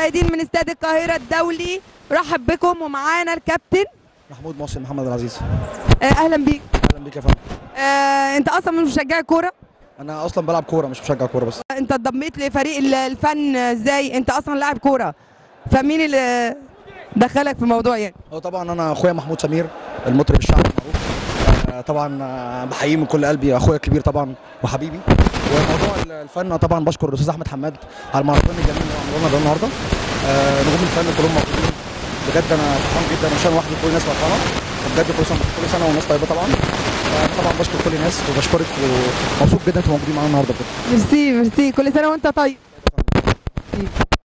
المشاهدين من استاد القاهرة الدولي رحب بكم ومعانا الكابتن محمود محسن محمد العزيز آه، اهلا بيك اهلا بيك يا فندم آه، انت اصلا من مشجعي كورة انا اصلا بلعب كوره مش مشجع كوره بس انت انضميت لفريق ال- الفن ازاي انت اصلا لاعب كورة فمين اللي دخلك في الموضوع يعني هو طبعا انا اخويا محمود سمير المطرب الشعبي المعروف آه، طبعا آه، بحييه من كل قلبي اخويا الكبير طبعا وحبيبي وموضوع ال- الفن طبعا بشكر الاستاذ احمد حماد على المهرجان الجميل اللي عملوه لنا ده النهارده آه، نجوم الفن كلهم موجودين بجد انا فرحان جدا عشان واحد كل الناس فرحانه وبجد كل سنه كل سنه والناس طيبه طبعا آه، طبعا بشكر كل الناس وبشكرك ومبسوط جدا انتوا موجودين معانا النهارده بجد ميرسي ميرسي كل سنة وانت طيب